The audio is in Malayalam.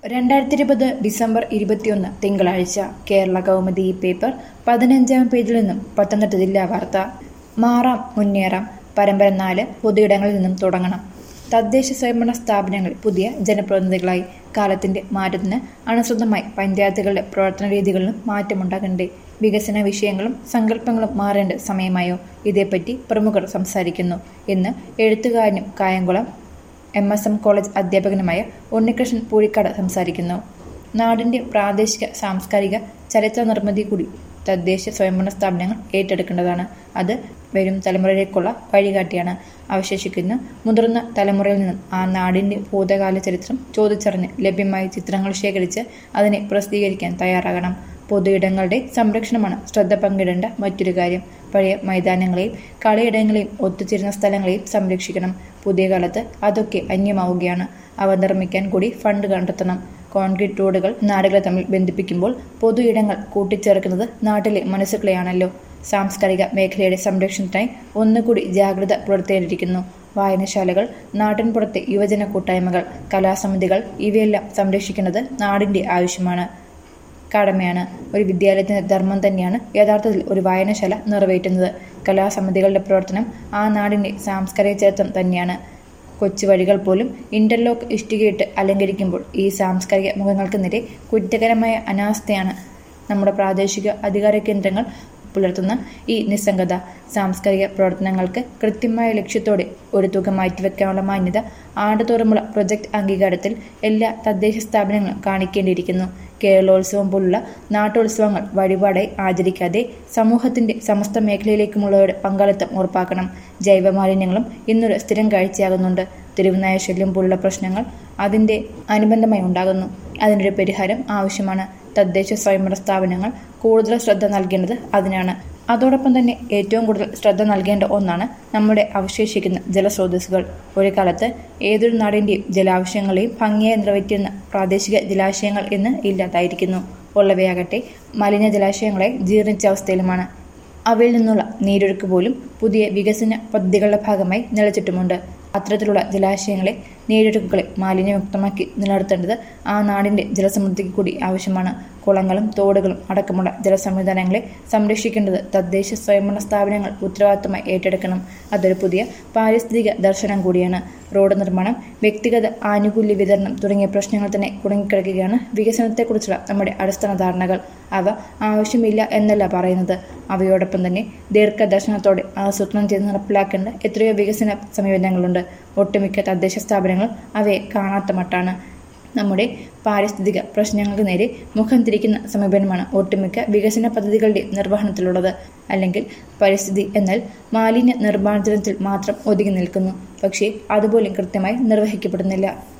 രണ്ടായിരത്തി ഇരുപത് ഡിസംബർ ഇരുപത്തിയൊന്ന് തിങ്കളാഴ്ച കേരള കൗമുദി ഈ പേപ്പർ പതിനഞ്ചാം പേജിൽ നിന്നും പത്തനംതിട്ട ജില്ലാ വാർത്ത മാറാം മുന്നേറാം പരമ്പര നാല് പൊതുയിടങ്ങളിൽ നിന്നും തുടങ്ങണം തദ്ദേശ സ്വയംഭരണ സ്ഥാപനങ്ങൾ പുതിയ ജനപ്രതിനിധികളായി കാലത്തിന്റെ മാറ്റത്തിന് അനുസൃതമായി പഞ്ചായത്തുകളുടെ പ്രവർത്തന രീതികളിലും മാറ്റമുണ്ടാകണ്ടേ വികസന വിഷയങ്ങളും സങ്കല്പങ്ങളും മാറേണ്ട സമയമായോ ഇതേപ്പറ്റി പ്രമുഖർ സംസാരിക്കുന്നു ഇന്ന് എഴുത്തുകാരനും Kayamkulam M S M college അധ്യാപകനുമായ ഉണ്ണികൃഷ്ണൻ പൂഴിക്കാട് സംസാരിക്കുന്നു നാടിന്റെ പ്രാദേശിക സാംസ്കാരിക ചരിത്ര നിർമ്മിതി കൂടി തദ്ദേശ സ്വയംഭരണ സ്ഥാപനങ്ങൾ ഏറ്റെടുക്കേണ്ടതാണ് അത് വരും തലമുറയിലേക്കുള്ള വഴികാട്ടിയാണ് അവശേഷിക്കുന്ന മുതിർന്ന തലമുറയിൽ നിന്നും ആ നാടിന്റെ ഭൂതകാല ചരിത്രം ചോദിച്ചറിഞ്ഞ് ലഭ്യമായ ചിത്രങ്ങൾ ശേഖരിച്ച് അതിനെ പ്രസിദ്ധീകരിക്കാൻ തയ്യാറാകണം പൊതുയിടങ്ങളുടെ സംരക്ഷണമാണ് ശ്രദ്ധ പങ്കിടേണ്ട മറ്റൊരു കാര്യം പഴയ മൈതാനങ്ങളെയും കളിയിടങ്ങളെയും ഒത്തുചേരുന്ന സ്ഥലങ്ങളെയും സംരക്ഷിക്കണം പുതിയ കാലത്ത് അതൊക്കെ അന്യമാവുകയാണ് അവ നിർമ്മിക്കാൻ കൂടി ഫണ്ട് കണ്ടെത്തണം കോൺക്രീറ്റ് റോഡുകൾ നാടുകളെ തമ്മിൽ ബന്ധിപ്പിക്കുമ്പോൾ പൊതു ഇടങ്ങൾ കൂട്ടിച്ചേർക്കുന്നത് നാട്ടിലെ മനസ്സുകളെയാണല്ലോ സാംസ്കാരിക മേഖലയുടെ സംരക്ഷണത്തിനായി ഒന്നുകൂടി ജാഗ്രത പുലർത്തേണ്ടിയിരിക്കുന്നു വായനശാലകൾ നാട്ടിൻപുറത്തെ യുവജന കൂട്ടായ്മകൾ കലാസമിതികൾ ഇവയെല്ലാം സംരക്ഷിക്കുന്നത് നാടിന്റെ ആവശ്യമാണ് കടമയാണ് ഒരു വിദ്യാലയത്തിന്റെ ധർമ്മം തന്നെയാണ് യഥാർത്ഥത്തിൽ ഒരു വായനശാല നിറവേറ്റുന്നത് കലാസമിതികളുടെ പ്രവർത്തനം ആ നാടിന്റെ സാംസ്കാരിക ചരിത്രം തന്നെയാണ് കൊച്ചു വഴികൾ പോലും ഇന്റർലോക്ക് ഇഷ്ടികയിട്ട് അലങ്കരിക്കുമ്പോൾ ഈ സാംസ്കാരിക മുഖങ്ങൾക്ക് നേരെ കുറ്റകരമായ അനാസ്ഥയാണ് നമ്മുടെ പ്രാദേശിക അധികാര കേന്ദ്രങ്ങൾ പുലർത്തുന്ന ഈ നിസ്സംഗത സാംസ്കാരിക പ്രവർത്തനങ്ങൾക്ക് കൃത്യമായ ലക്ഷ്യത്തോടെ ഒരു തുക മാറ്റിവെക്കാനുള്ള മാന്യത ആണ്ടുതോറുമുള്ള പ്രൊജക്ട് അംഗീകാരത്തിൽ എല്ലാ തദ്ദേശ സ്ഥാപനങ്ങളും കാണിക്കേണ്ടിയിരിക്കുന്നു കേരളോത്സവം പോലുള്ള നാട്ടോത്സവങ്ങൾ വഴിപാടായി ആചരിക്കാതെ സമൂഹത്തിന്റെ സമസ്ത മേഖലയിലേക്കുമുള്ളവരുടെ പങ്കാളിത്തം ഉറപ്പാക്കണം ജൈവ മാലിന്യങ്ങളും ഇന്നൊരു സ്ഥിരം കാഴ്ചയാകുന്നുണ്ട് തെരുവുനായ ശല്യം പോലുള്ള പ്രശ്നങ്ങൾ അതിന്റെ അനുബന്ധമായി ഉണ്ടാകുന്നു അതിനൊരു പരിഹാരം ആവശ്യമാണ് തദ്ദേശ സ്വയംഭരണ സ്ഥാപനങ്ങൾ കൂടുതൽ ശ്രദ്ധ നൽകേണ്ടത് അതിനാണ് അതോടൊപ്പം തന്നെ ഏറ്റവും കൂടുതൽ ശ്രദ്ധ നൽകേണ്ട ഒന്നാണ് നമ്മുടെ അവശേഷിക്കുന്ന ജലസ്രോതസ്സുകൾ ഒരു കാലത്ത് ഏതൊരു നാടിന്റെയും ജലാവശ്യങ്ങളെയും ഭംഗിയായി നിറവേറ്റുന്ന പ്രാദേശിക ജലാശയങ്ങൾ ഇന്ന് ഇല്ലാതായിരിക്കുന്നു ഉള്ളവയാകട്ടെ മലിന ജലാശയങ്ങളെ ജീർണിച്ച അവസ്ഥയിലുമാണ് അവയിൽ നിന്നുള്ള നീരൊഴുക്ക് പോലും പുതിയ വികസന പദ്ധതികളുടെ ഭാഗമായി നിലച്ചിട്ടുമുണ്ട് അത്തരത്തിലുള്ള ജലാശയങ്ങളെ നീരൊഴുക്കുകളെ മാലിന്യമുക്തമാക്കി നിലനിർത്തേണ്ടത് ആ നാടിന്റെ ജലസമൃദ്ധിക്ക് കൂടി ആവശ്യമാണ് കുളങ്ങളും തോടുകളും അടക്കമുള്ള ജലസംവിധാനങ്ങളെ സംരക്ഷിക്കേണ്ടത് തദ്ദേശ സ്വയംഭരണ സ്ഥാപനങ്ങൾ ഉത്തരവാദിത്തമായി ഏറ്റെടുക്കണം അതൊരു പുതിയ പാരിസ്ഥിതിക ദർശനം കൂടിയാണ് റോഡ് നിർമ്മാണം വ്യക്തിഗത ആനുകൂല്യ വിതരണം തുടങ്ങിയ പ്രശ്നങ്ങൾ തന്നെ കുടുങ്ങിക്കിടക്കുകയാണ് വികസനത്തെക്കുറിച്ചുള്ള നമ്മുടെ അടിസ്ഥാന ധാരണകൾ അവ ആവശ്യമില്ല എന്നല്ല പറയുന്നത് അവയോടൊപ്പം തന്നെ ദീർഘദർശനത്തോടെ ആസൂത്രണം ചെയ്ത് നടപ്പിലാക്കേണ്ട എത്രയോ വികസന സമീപനങ്ങളുണ്ട് ഒട്ടുമിക്ക തദ്ദേശ സ്ഥാപനങ്ങൾ അവയെ കാണാത്ത മട്ടാണ് നമ്മുടെ പാരിസ്ഥിതിക പ്രശ്നങ്ങൾക്ക് നേരെ മുഖം തിരിക്കുന്ന സമീപനമാണ് ഒട്ടുമിക്ക വികസന പദ്ധതികളുടെ നിർവഹണത്തിലുള്ളത് അല്ലെങ്കിൽ പരിസ്ഥിതി എന്നാൽ മാലിന്യ നിർമ്മാർജ്ജനത്തിൽ മാത്രം ഒതുങ്ങി നിൽക്കുന്നു പക്ഷേ അതുപോലും കൃത്യമായി നിർവഹിക്കപ്പെടുന്നില്ല